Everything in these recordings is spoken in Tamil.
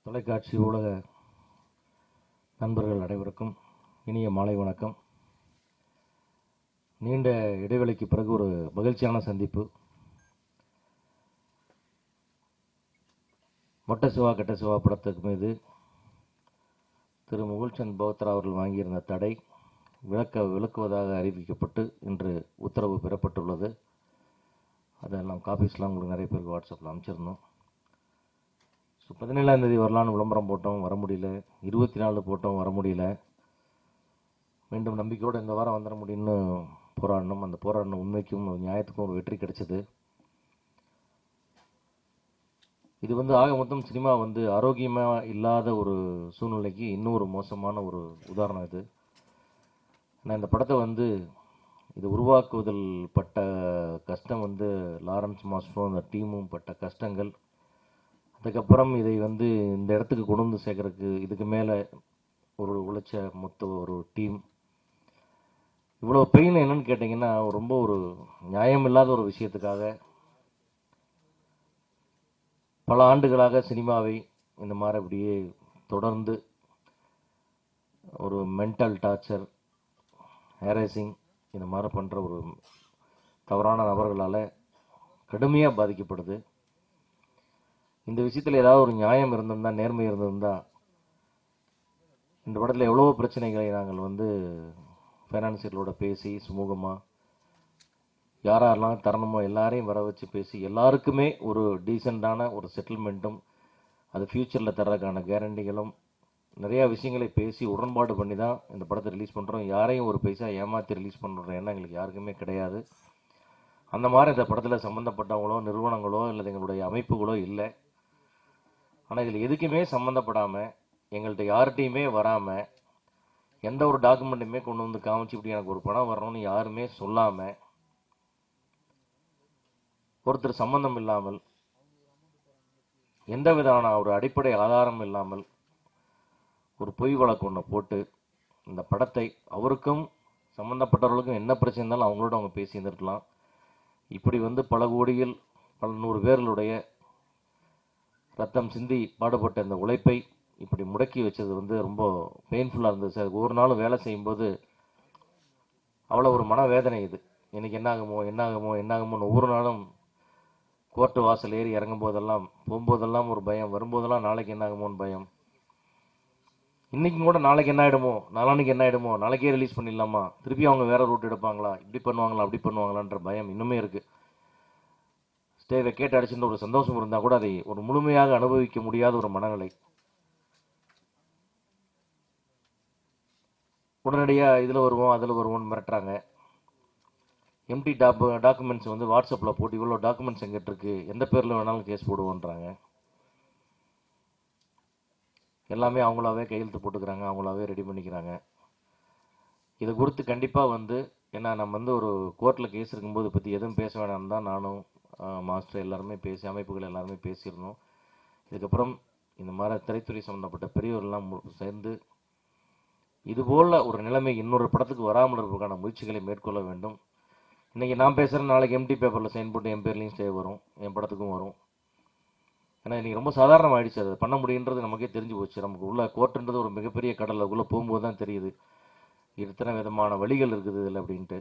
தொலைக்காட்சி ஊடக நண்பர்கள் அனைவருக்கும் இனிய மாலை வணக்கம் நீண்ட இடைவெளிக்கு பிறகு ஒரு மகிழ்ச்சியான சந்திப்பு மொட்டை சிவா கெட்ட சிவா படத்துக்கு மீது திரு முகுல்சந்த் பௌத்ரா அவர்கள் வாங்கியிருந்த தடை விளக்க விளக்குவதாக அறிவிக்கப்பட்டு இன்று உத்தரவு பெறப்பட்டுள்ளது அதெல்லாம் காப்பீஸ்லாம் உங்களுக்கு நிறைய பேருக்கு வாட்ஸ்அப்பில் அனுப்பிச்சிருந்தோம் ஸோ பதினேழாம் தேதி வரலான்னு விளம்பரம் போட்டோம் வர முடியல இருபத்தி நாலு போட்டோம் வர முடியல மீண்டும் நம்பிக்கையோடு இந்த வாரம் வந்துட முடியும்னு போராடணும் அந்த போராடின உண்மைக்கும் நியாயத்துக்கும் ஒரு வெற்றி கிடைச்சது இது வந்து ஆக மொத்தம் சினிமா வந்து ஆரோக்கியமாக இல்லாத ஒரு சூழ்நிலைக்கு இன்னொரு மோசமான ஒரு உதாரணம் இது நான் இந்த படத்தை வந்து இது உருவாக்குவதில் பட்ட கஷ்டம் வந்து லாரன்ஸ் மாஸ்டரும் அந்த டீமும் பட்ட கஷ்டங்கள் அதுக்கப்புறம் இதை வந்து இந்த இடத்துக்கு கொண்டு வந்து சேர்க்கறதுக்கு இதுக்கு மேலே ஒரு உழைச்ச மொத்த ஒரு டீம் இவ்வளோ பெயின் என்னன்னு கேட்டிங்கன்னா ரொம்ப ஒரு நியாயம் இல்லாத ஒரு விஷயத்துக்காக பல ஆண்டுகளாக சினிமாவை இந்த மாதிரி அப்படியே தொடர்ந்து ஒரு மென்டல் டார்ச்சர் ஹேரேசிங் இந்த மாதிரி பண்ணுற ஒரு தவறான நபர்களால் கடுமையாக பாதிக்கப்படுது இந்த விஷயத்தில் ஏதாவது ஒரு நியாயம் இருந்திருந்தா நேர்மை இருந்திருந்தா இந்த படத்தில் எவ்வளவோ பிரச்சனைகளை நாங்கள் வந்து ஃபைனான்சியலோட பேசி சுமூகமாக யார் யாரெல்லாம் தரணுமோ எல்லாரையும் வர வச்சு பேசி எல்லாருக்குமே ஒரு டீசெண்டான ஒரு செட்டில்மெண்ட்டும் அது ஃப்யூச்சரில் தர்றதுக்கான கேரண்டிகளும் நிறையா விஷயங்களை பேசி உடன்பாடு பண்ணி தான் இந்த படத்தை ரிலீஸ் பண்ணுறோம் யாரையும் ஒரு பைசா ஏமாற்றி ரிலீஸ் பண்ணுற எண்ணம் எங்களுக்கு யாருக்குமே கிடையாது அந்த மாதிரி இந்த படத்தில் சம்மந்தப்பட்டவங்களோ நிறுவனங்களோ இல்லை எங்களுடைய அமைப்புகளோ இல்லை ஆனால் இதில் எதுக்குமே சம்மந்தப்படாமல் எங்கள்கிட்ட யார்கிட்டையுமே வராமல் எந்த ஒரு டாக்குமெண்ட்டுமே கொண்டு வந்து காமிச்சு இப்படி எனக்கு ஒரு படம் வரணும்னு யாருமே சொல்லாமல் ஒருத்தர் சம்பந்தம் இல்லாமல் எந்த விதமான ஒரு அடிப்படை ஆதாரம் இல்லாமல் ஒரு பொய் வழக்கு ஒன்று போட்டு இந்த படத்தை அவருக்கும் சம்பந்தப்பட்டவர்களுக்கும் என்ன பிரச்சனை இருந்தாலும் அவங்களோட அவங்க பேசி இருந்திருக்கலாம் இப்படி வந்து பல கோடியில் பல நூறு பேர்களுடைய ரத்தம் சிந்தி பாடுபட்ட இந்த உழைப்பை இப்படி முடக்கி வச்சது வந்து ரொம்ப பெயின்ஃபுல்லாக இருந்தது சார் ஒரு நாளும் வேலை செய்யும்போது அவ்வளோ ஒரு மனவேதனை இது இன்னைக்கு என்ன ஆகுமோ என்ன ஆகுமோ என்ன ஆகுமோன்னு ஒவ்வொரு நாளும் கோர்ட்டு வாசல் ஏறி இறங்கும் போதெல்லாம் போகும்போதெல்லாம் ஒரு பயம் வரும்போதெல்லாம் நாளைக்கு என்ன ஆகுமோன்னு பயம் இன்னைக்கும் கூட நாளைக்கு என்ன ஆயிடுமோ நாளான்னைக்கு என்ன ஆயிடுமோ நாளைக்கே ரிலீஸ் பண்ணிடலாமா திருப்பி அவங்க வேற ரூட் எடுப்பாங்களா இப்படி பண்ணுவாங்களா அப்படி பண்ணுவாங்களான்ற பயம் இன்னுமே இருக்கு ஸ்டே வெக்கேட் அடிச்சுன்ற ஒரு சந்தோஷம் இருந்தால் கூட அதை ஒரு முழுமையாக அனுபவிக்க முடியாத ஒரு மனநிலை உடனடியாக இதில் வருவோம் அதில் வருவோம்னு மிரட்டுறாங்க எம்டி டாப் டாக்குமெண்ட்ஸ் வந்து வாட்ஸ்அப்பில் போட்டு இவ்வளோ டாக்குமெண்ட்ஸ் எங்கிட்ட இருக்கு எந்த பேரில் வேணாலும் கேஸ் போடுவோன்றாங்க எல்லாமே அவங்களாவே கையெழுத்து போட்டுக்கிறாங்க அவங்களாவே ரெடி பண்ணிக்கிறாங்க இதை குறித்து கண்டிப்பாக வந்து ஏன்னா நம்ம வந்து ஒரு கோர்ட்டில் கேஸ் இருக்கும்போது பற்றி எதுவும் பேச வேணாம்னு தான் நானும் மாஸ்டர் எல்லாருமே பேசி அமைப்புகள் எல்லாருமே பேசியிருந்தோம் இதுக்கப்புறம் இந்த மாதிரி திரைத்துறை சம்மந்தப்பட்ட பெரியவர்கள்லாம் மு- சேர்ந்து இதுபோல ஒரு நிலைமை இன்னொரு படத்துக்கு வராமல் இருப்பதற்கான முயற்சிகளை மேற்கொள்ள வேண்டும் இன்னைக்கு நான் பேசுகிறேன் நாளைக்கு எம்டி பேப்பரில் சைன் போட்டு என் பேர்லையும் ஸ்டே வரும் என் படத்துக்கும் வரும் ஏன்னா இன்னைக்கு ரொம்ப சாதாரணம் ஆயிடுச்சு அது பண்ண முடியுன்றது நமக்கே தெரிஞ்சு போச்சு நமக்கு உள்ள கோர்ட்டுன்றது ஒரு மிகப்பெரிய கடல் அதுக்குள்ளே போகும்போது தான் தெரியுது இத்தனை விதமான வழிகள் இருக்குது இதில் அப்படின்ட்டு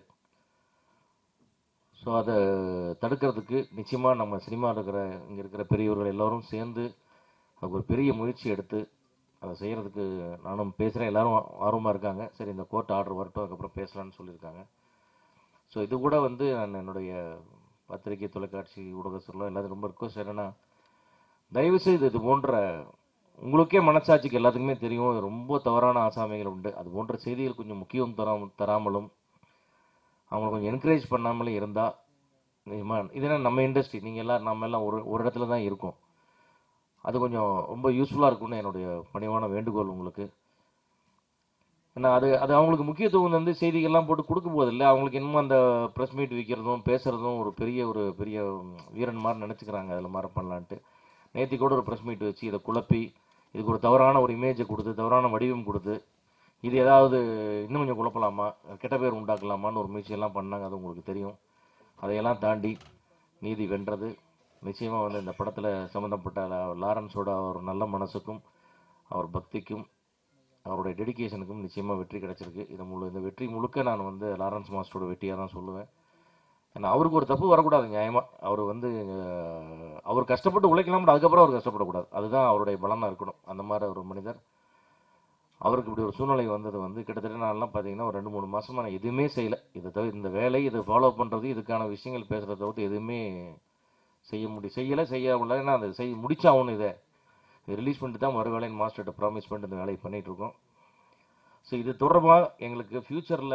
ஸோ அதை தடுக்கிறதுக்கு நிச்சயமாக நம்ம சினிமாவில் இருக்கிற இங்கே இருக்கிற பெரியவர்கள் எல்லாரும் சேர்ந்து அதுக்கு ஒரு பெரிய முயற்சி எடுத்து அதை செய்கிறதுக்கு நானும் பேசுகிறேன் எல்லாரும் ஆர்வமாக இருக்காங்க சரி இந்த கோர்ட் ஆர்டர் வரட்டும் அதுக்கப்புறம் பேசலாம்னு சொல்லியிருக்காங்க ஸோ இது கூட வந்து நான் என்னுடைய பத்திரிகை தொலைக்காட்சி ஊடக சொல்லலாம் எல்லாத்தையும் ரொம்ப ரிக்வஸ்ட் என்னன்னா தயவு செய்து இது போன்ற உங்களுக்கே மனசாட்சிக்கு எல்லாத்துக்குமே தெரியும் இது ரொம்ப தவறான ஆசாமிகள் உண்டு அது போன்ற செய்திகள் கொஞ்சம் முக்கியம் தராம தராமலும் அவங்களை கொஞ்சம் என்கரேஜ் பண்ணாமலே இருந்தால் நிஜமா இது என்ன நம்ம இண்டஸ்ட்ரி நீங்கள் எல்லாம் நம்ம எல்லாம் ஒரு ஒரு இடத்துல தான் இருக்கோம் அது கொஞ்சம் ரொம்ப யூஸ்ஃபுல்லாக இருக்கும்னு என்னுடைய பணிவான வேண்டுகோள் உங்களுக்கு ஏன்னா அது அது அவங்களுக்கு முக்கியத்துவம் வந்து செய்திகள்லாம் போட்டு கொடுக்கும் போது இல்லை அவங்களுக்கு இன்னும் அந்த ப்ரெஸ் மீட் வைக்கிறதும் பேசுறதும் ஒரு பெரிய ஒரு பெரிய ம், வீரன் மாதிரி நினச்சிக்கிறாங்க அதில் மாதிரி பண்ணலான்ட்டு நேத்தி கூட ஒரு ப்ரெஸ் மீட் வச்சு இதை குழப்பி இதுக்கு ஒரு தவறான ஒரு இமேஜை கொடுத்து தவறான வடிவம் கொடுத்து இது ஏதாவது இன்னும் கொஞ்சம் குழப்பலாமா கெட்ட பேர் உண்டாக்கலாமான்னு ஒரு முயற்சியெல்லாம் பண்ணாங்க அது உங்களுக்கு தெரியும் அதையெல்லாம் தாண்டி நீதி வென்றது நிச்சயமாக வந்து இந்த படத்தில் சம்மந்தப்பட்ட லா- லாரன்ஸோட ஒரு நல்ல மனசுக்கும் அவர் பக்திக்கும் அவருடைய டெடிகேஷனுக்கும் நிச்சயமாக வெற்றி கிடைச்சிருக்கு இது முழு இந்த வெற்றி முழுக்க நான் வந்து லாரன்ஸ் மாஸ்டரோட வெற்றியாக தான் சொல்லுவேன் ஏன்னா அவருக்கு ஒரு தப்பு வரக்கூடாது நியாயமா அவர் வந்து அஹ், அவர் கஷ்டப்பட்டு உழைக்கலாம் அதுக்கப்புறம் அவர் கஷ்டப்படக்கூடாது அதுதான் அவருடைய பலமாக இருக்கணும் அந்த மாதிரி ஒரு மனிதர் அவருக்கு இப்படி ஒரு சூழ்நிலை வந்தது வந்து கிட்டத்தட்ட நான்லாம் பார்த்தீங்கன்னா ஒரு ரெண்டு மூணு மாசமா நான் எதுவுமே செய்யலை இதை தவிர இந்த வேலை இதை ஃபாலோ பண்ணுறது இதுக்கான விஷயங்கள் பேசுகிறத தவிர்த்து எதுவுமே செய்ய முடி செய்யலை செய்ய முடியல ஏன்னா அதை செய் முடிச்சாகணும் இதை ரிலீஸ் பண்ணிட்டு தான் மறு வேலையின் மாஸ்டர்கிட்ட ப்ராமிஸ் பண்ணிட்டு இந்த வேலையை பண்ணிட்டு இருக்கோம் ஸோ இது தொடர்பாக எங்களுக்கு ஃப்யூச்சரில்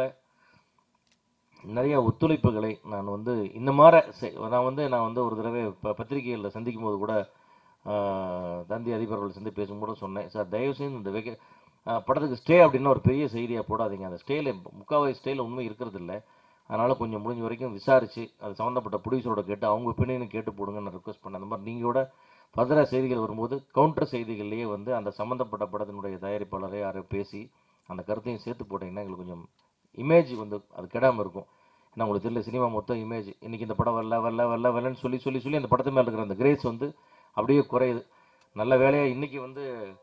நிறைய ஒத்துழைப்புகளை நான் வந்து இந்த மாதிரி செய்- நான் வந்து நான் வந்து ஒரு தடவை ப பத்திரிகைகளில் சந்திக்கும் போது கூட ஆஹ், தந்தி அதிபர்கள் சந்தி பேசும்போது சொன்னேன் சார் தயவு செய்து இந்த வெக ஆஹ், படத்துக்கு ஸ்டே அப்படின்னு ஒரு பெரிய செய்தியாக போடாதீங்க அந்த ஸ்டேல முக்காவாசி ஸ்டேல உண்மை இருக்கிறது இல்லை அதனால் கொஞ்சம் முடிஞ்ச வரைக்கும் விசாரித்து அது சம்மந்தப்பட்ட ப்ரொடியூசரோட கேட்டு அவங்க ஒப்பீனியன் கேட்டு போடுங்கன்னு நான் ரிக்வஸ்ட் பண்ணேன் அந்த மாதிரி நீங்கள் கூட ஃபர்தராக செய்திகள் வரும்போது கவுண்டர் செய்திகள்லேயே வந்து அந்த சம்மந்தப்பட்ட படத்தினுடைய தயாரிப்பாளரை யாரோ பேசி அந்த கருத்தையும் சேர்த்து போட்டிங்கன்னா எங்களுக்கு கொஞ்சம் இமேஜ் வந்து அது கெடாமல் இருக்கும் ஏன்னா உங்களுக்கு தெரியல சினிமா மொத்தம் இமேஜ் இன்னைக்கு இந்த படம் வரல வரல வரல வரலன்னு சொல்லி சொல்லி சொல்லி அந்த படத்து மேலே இருக்கிற அந்த கிரேஸ் வந்து அப்படியே குறையுது நல்ல வேலையாக இன்னைக்கு வந்து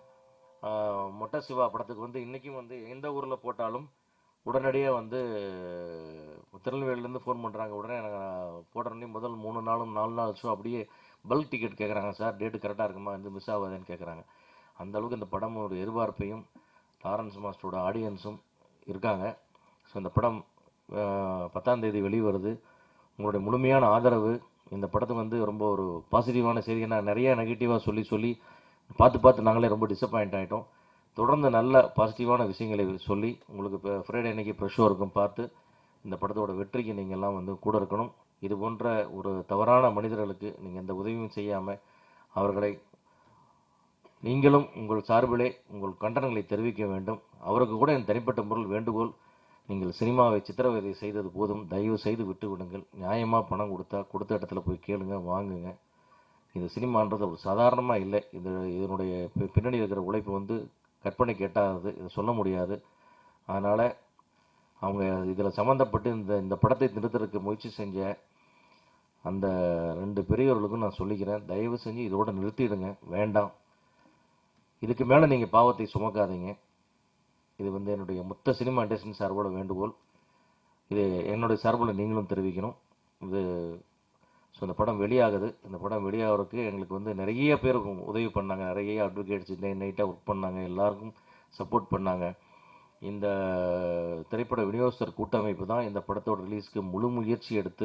ஆஹ், மொட்டை சிவா படத்துக்கு வந்து இன்னைக்கும் வந்து எந்த ஊரில் போட்டாலும் உடனடியாக வந்து திருநெல்வேலியிலேருந்து ஃபோன் பண்ணுறாங்க உடனே நாங்கள் போடுறோன்னே முதல் மூணு நாளும் நாலு நாள் ஷோ அப்படியே பல்க் டிக்கெட் கேட்குறாங்க சார் டேட்டு கரெக்டாக இருக்குமா வந்து மிஸ் ஆகாதுன்னு கேட்குறாங்க அந்த அளவுக்கு இந்த படம் ஒரு எதிர்பார்ப்பையும் லாரன்ஸ் மாஸ்டரோட ஆடியன்ஸும் இருக்காங்க ஸோ இந்த படம் ஆஹ், பத்தாம் தேதி வெளிவருது உங்களுடைய முழுமையான ஆதரவு இந்த படத்துக்கு வந்து ரொம்ப ஒரு பாசிட்டிவான செய்தி ஏன்னா நிறைய நெகட்டிவாக சொல்லி சொல்லி பார்த்து பார்த்து நாங்களே ரொம்ப டிசப்பாயிண்ட் ஆகிட்டோம் தொடர்ந்து நல்ல பாசிட்டிவான விஷயங்களை சொல்லி உங்களுக்கு இப்போ ஃப்ரைடே அன்னைக்கு ப்ரெஷ் ஷோ இருக்கும் பார்த்து இந்த படத்தோட வெற்றிக்கு நீங்கள் எல்லாம் வந்து கூட இருக்கணும் இது போன்ற ஒரு தவறான மனிதர்களுக்கு நீங்கள் எந்த உதவியும் செய்யாமல் அவர்களை நீங்களும் உங்கள் சார்பிலே உங்கள் கண்டனங்களை தெரிவிக்க வேண்டும் அவருக்கு கூட என் தனிப்பட்ட முறையில் வேண்டுகோள் நீங்கள் சினிமாவை சித்திரவதை செய்தது போதும் தயவு செய்து விட்டு விடுங்கள் நியாயமாக பணம் கொடுத்தா கொடுத்த இடத்துல போய் கேளுங்க வாங்குங்க இது சினிமான்றது ஒரு சாதாரணமாக இல்லை இது இதனுடைய பி- பின்னணி இருக்கிற உழைப்பு வந்து கற்பனை கேட்டாதது இதை சொல்ல முடியாது அதனால் அவங்க இதில் சம்மந்தப்பட்டு இந்த இந்த படத்தை நிறுத்துறதுக்கு முயற்சி செஞ்ச அந்த ரெண்டு பெரியவர்களுக்கும் நான் சொல்லிக்கிறேன் தயவு செஞ்சு இதோட நிறுத்திடுங்க வேண்டாம் இதுக்கு மேலே நீங்கள் பாவத்தை சுமக்காதீங்க இது வந்து என்னுடைய மொத்த சினிமா இண்டஸ்ட்ரி சார்போட வேண்டுகோள் இது என்னுடைய சார்பில் நீங்களும் தெரிவிக்கணும் இது ஸோ இந்த படம் வெளியாகுது இந்த படம் வெளியாகிறதுக்கு எங்களுக்கு வந்து நிறைய பேர் உதவி பண்ணாங்க நிறைய அட்வொகேட்ஸ் டே நைட்டாக ஒர்க் பண்ணாங்க எல்லாருக்கும் சப்போர்ட் பண்ணாங்க இந்த திரைப்பட விநியோகஸ்தர் கூட்டமைப்பு தான் இந்த படத்தோட ரிலீஸ்க்கு முழு முயற்சி எடுத்து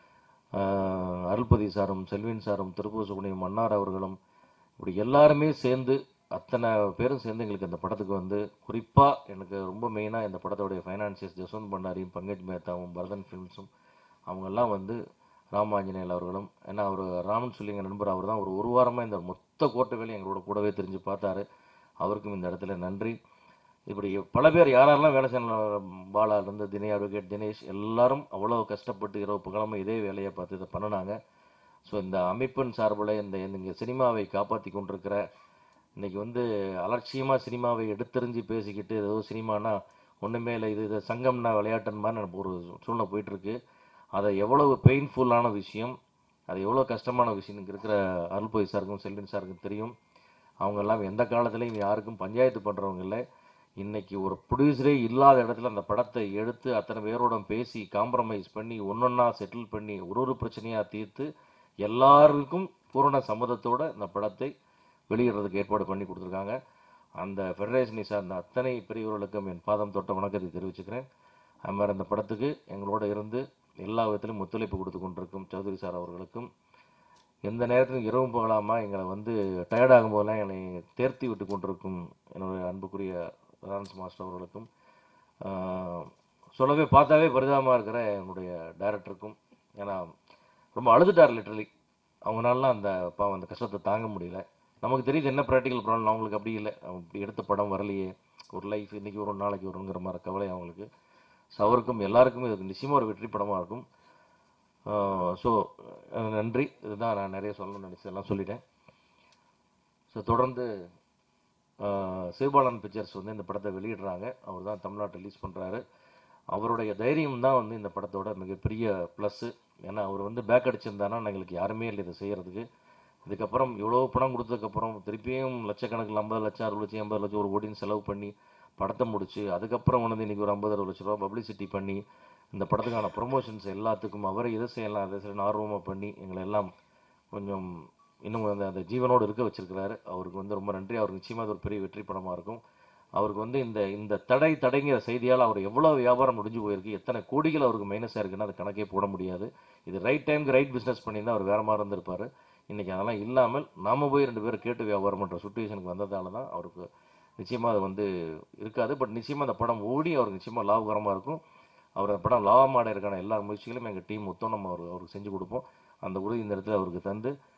ஆஹ், அருள்பதி சாரும் செல்வின் சாரும் திருப்பூர் சுகுணியும் மன்னார் அவர்களும் இப்படி எல்லாருமே சேர்ந்து அத்தனை பேரும் சேர்ந்து எங்களுக்கு இந்த படத்துக்கு வந்து குறிப்பாக எனக்கு ரொம்ப மெயினாக இந்த படத்தோடைய ஃபைனான்சியர்ஸ் ஜஸ்வந்த் பண்டாரியும் பங்கஜ் மேத்தாவும் பரதன் ஃபிலிம்ஸும் அவங்கெல்லாம் வந்து ராமாஞ்சனேயல் அவர்களும் ஏன்னா அவர் ராமன் சொல்லி எங்கள் நண்பர் அவர் தான் ஒரு ஒரு வாரமாக இந்த மொத்த கோட்டை வேலையும் எங்களோட கூடவே தெரிஞ்சு பார்த்தாரு அவருக்கும் இந்த இடத்துல நன்றி இப்படி பல பேர் யாரெல்லாம் வேலை செய்யணும் பாலாலேருந்து தினே அட்வொகேட் தினேஷ் எல்லாரும் அவ்வளோ கஷ்டப்பட்டு இரவு பகலமாக இதே வேலையை பார்த்து இதை பண்ணினாங்க ஸோ இந்த அமைப்பின் சார்பில் இந்த இந்த சினிமாவை காப்பாற்றி கொண்டிருக்கிற இன்னைக்கு வந்து அலட்சியமாக சினிமாவை எடுத்தெறிஞ்சு பேசிக்கிட்டு ஏதோ சினிமானா ஒன்றுமே இல்லை இது இது சங்கம்னா விளையாட்டுன்னு மாதிரி எனக்கு ஒரு சூழ்நிலை போயிட்டுருக்கு அதை எவ்வளவு பெயின்ஃபுல்லான விஷயம் அது எவ்வளோ கஷ்டமான விஷயம் இங்க இருக்கிற அருள்பொய் சாருக்கும் செல்வின் சாருக்கும் தெரியும் அவங்க எல்லாம் எந்த காலத்துலையும் யாருக்கும் பஞ்சாயத்து பண்ணுறவங்க இல்லை இன்னைக்கு ஒரு ப்ரொடியூசரே இல்லாத இடத்துல அந்த படத்தை எடுத்து அத்தனை பேரோட பேசி காம்ப்ரமைஸ் பண்ணி ஒன்றொன்னா செட்டில் பண்ணி ஒரு ஒரு பிரச்சனையாக தீர்த்து எல்லாருக்கும் பூரண சம்மதத்தோட இந்த படத்தை வெளியிடுறதுக்கு ஏற்பாடு பண்ணி கொடுத்துருக்காங்க அந்த ஃபெடரேஷனை சார்ந்த அத்தனை பெரியவர்களுக்கும் என் பாதம் தொட்ட வணக்கத்தை தெரிவிச்சுக்கிறேன் அது மாதிரி அந்த படத்துக்கு எங்களோட இருந்து எல்லா விதத்திலும் ஒத்துழைப்பு கொடுத்து கொண்டிருக்கும் சௌத்ரி சார் அவர்களுக்கும் எந்த நேரத்திலும் இரவும் பகலாமா எங்களை வந்து டயர்டாகும் போதெல்லாம் என்னை தேர்த்தி விட்டு கொண்டிருக்கும் என்னுடைய அன்புக்குரிய லாரன்ஸ் மாஸ்டர் அவர்களுக்கும் ஆஹ், சொல்லவே பார்த்தாவே பரிதாபமாக இருக்கிற என்னுடைய டைரக்டருக்கும் ஏன்னா ரொம்ப அழுதுட்டார் லிட்டரலி அவங்களாலாம் அந்த பாவம் அந்த கஷ்டத்தை தாங்க முடியல நமக்கு தெரியுது என்ன ப்ராக்டிக்கல் ப்ராப்ளம் அவங்களுக்கு அப்படி இல்லை அவங்க இப்படி எடுத்த படம் வரலையே ஒரு லைஃப் இன்னைக்கு வரும் நாளைக்கு வருங்கிற மாதிரி கவலை அவங்களுக்கு ஸோ அவருக்கும் எல்லாருக்குமே இது நிச்சயமாக ஒரு வெற்றி படமாக இருக்கும் ஸோ நன்றி இதுதான் நான் நிறைய சொல்லணும்னு நினச்சதெல்லாம் சொல்லிட்டேன் ஸோ தொடர்ந்து ஆஹ், சிவபாலன் பிக்சர்ஸ் வந்து இந்த படத்தை வெளியிடுறாங்க அவர் தான் தமிழ்நாட்டை ரிலீஸ் பண்ணுறாரு அவருடைய தைரியம் தான் வந்து இந்த படத்தோட மிகப்பெரிய ப்ளஸ்ஸு ஏன்னா அவர் வந்து பேக் அடிச்சிருந்தானா எங்களுக்கு யாருமே இல்லை இதை செய்கிறதுக்கு இதுக்கப்புறம் இவ்வளோ பணம் கொடுத்ததுக்கப்புறம் திருப்பியும் லட்சக்கணக்கில் ஐம்பது லட்சம் அறுபது லட்சம் எண்பது லட்சம் ஒரு கோடின்னு செலவு பண்ணி படத்தை முடிச்சு அதுக்கப்புறம் வந்து இன்னைக்கு ஒரு ஐம்பது அறுபது லட்ச ரூபா பப்ளிசிட்டி பண்ணி இந்த படத்துக்கான ப்ரொமோஷன்ஸ் எல்லாத்துக்கும் அவரை எதை செய்யலாம் அதை செய்யலாம் ஆர்வமாக பண்ணி எங்களை எல்லாம் கொஞ்சம் இன்னும் அந்த அந்த ஜீவனோடு இருக்க வச்சிருக்கிறாரு அவருக்கு வந்து ரொம்ப நன்றி அவருக்கு நிச்சயமாக அது ஒரு பெரிய வெற்றி படமாக இருக்கும் அவருக்கு வந்து இந்த இந்த தடை தடைங்கிற செய்தியால் அவர் எவ்வளோ வியாபாரம் முடிஞ்சு போயிருக்கு எத்தனை கோடிகள் அவருக்கு மைனஸாக இருக்குன்னு அது கணக்கே போட முடியாது இது ரைட் டைம்க்கு ரைட் பிஸ்னஸ் பண்ணியிருந்தா அவர் வேற மாதிரி இருந்திருப்பாரு இன்னைக்கு அதெல்லாம் இல்லாமல் நாம போய் ரெண்டு பேரும் கேட்டு வியாபாரம் பண்ணுற சுச்சுவேஷனுக்கு வந்ததால தான் அவருக்கு நிச்சயமாக அது வந்து இருக்காது பட் நிச்சயமாக அந்த படம் ஓடி அவருக்கு நிச்சயமாக லாபகரமாக இருக்கும் அவர் அந்த படம் லாபம் அடையிறதுக்கான எல்லா முயற்சிகளும் எங்கள் டீம் மொத்தம் நம்ம அவர் அவருக்கு செஞ்சு கொடுப்போம் அந்த உறுதி இந்த இடத்துல அவருக்கு தந்து